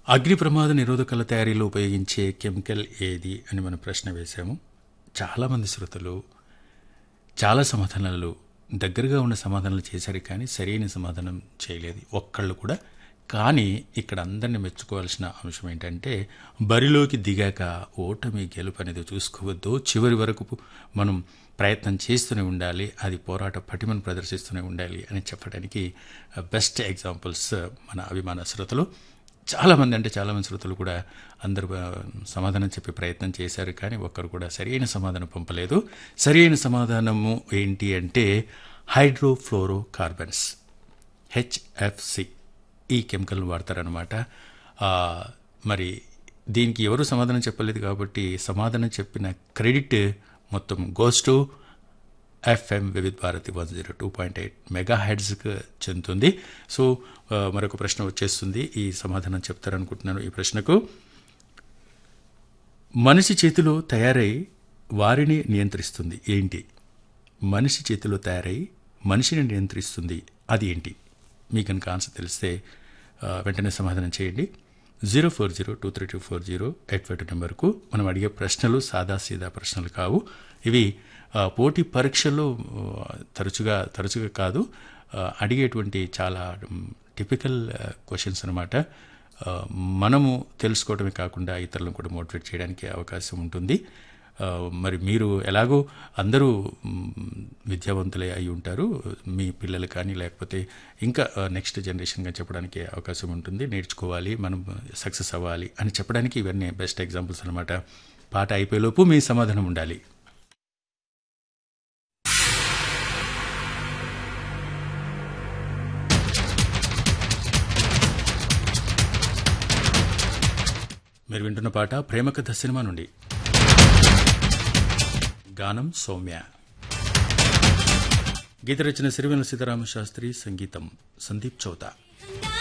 అగ్ని ప్రమాద నిరోధకాల తయారీలో ఉపయోగించే కెమికల్ ఏది అని మనం ప్రశ్న వేశాము చాలామంది శ్రోతలు చాలా సమాధానాలు దగ్గరగా ఉన్న సమాధానాలు చేశారు కానీ సరైన సమాధానం చేయలేదు ఒక్కళ్ళు కూడా కానీ ఇక్కడ అందరిని మెచ్చుకోవాల్సిన అంశం ఏంటంటే బరిలోకి దిగాక ఓటమి గెలుపు అనేది చూసుకోవద్దు చివరి వరకు మనం ప్రయత్నం చేస్తూనే ఉండాలి అది పోరాట పటిమను ప్రదర్శిస్తూనే ఉండాలి అని చెప్పడానికి బెస్ట్ ఎగ్జాంపుల్స్ మన అభిమాన శ్రోతలు చాలామంది అంటే చాలామంది శ్రోతలు కూడా అందరూ ఆ, సమాధానం చెప్పే ప్రయత్నం చేశారు కానీ ఒక్కరు కూడా సరైన సమాధానం పంపలేదు సరైన సమాధానము ఏంటి అంటే హైడ్రోఫ్లోరో కార్బన్స్ హెచ్ఎఫ్సి ఈ కెమికల్ని వాడతారనమాట ఆ, మరి దీనికి ఎవరు సమాధానం చెప్పలేదు కాబట్టి సమాధానం చెప్పిన క్రెడిట్ మొత్తం goes to FM Vividh Bharati one zero two point eight mega హెడ్స్కి చెందుతుంది సో ఆ, మరొక ప్రశ్న వచ్చేస్తుంది ఈ సమాధానం చెప్తారనుకుంటున్నాను ఈ ప్రశ్నకు మనిషి చేతిలో తయారై వారిని నియంత్రిస్తుంది ఏంటి మనిషి చేతిలో తయారై మనిషిని నియంత్రిస్తుంది అది ఏంటి మీకు కనుక ఆన్సర్ తెలిస్తే ఆ, వెంటనే సమాధానం చేయండి zero four zero two three two four zero eight five two నెంబర్కు మనం అడిగే ప్రశ్నలు సాదా సీదా ప్రశ్నలు కావు ఇవి ఆ, పోటీ పరీక్షల్లో ఆ, తరచుగా తరచుగా కాదు ఆ, అడిగేటువంటి చాలా టిపికల్ క్వశ్చన్స్ అనమాట ఆ, మనము తెలుసుకోవడమే కాకుండా ఇతరులను కూడా మోటివేట్ చేయడానికి అవకాశం ఉంటుంది ఆ, మరి మీరు ఎలాగో అందరూ మ్, విద్యావంతులే అయి ఉంటారు మీ పిల్లలు కానీ లేకపోతే ఇంకా నెక్స్ట్ జనరేషన్గా చెప్పడానికి అవకాశం ఉంటుంది నేర్చుకోవాలి మనం సక్సెస్ అవ్వాలి అని చెప్పడానికి ఇవన్నీ బెస్ట్ ఎగ్జాంపుల్స్ అనమాట పాట అయిపోయేలోపు మీ సమాధానం ఉండాలి మీరు వింటున్న పాట ప్రేమ కథ సినిమా నుండి గానం సౌమ్య గీత రచన సిరివెన సీతారామ శాస్త్రి సంగీతం సందీప్ చౌతా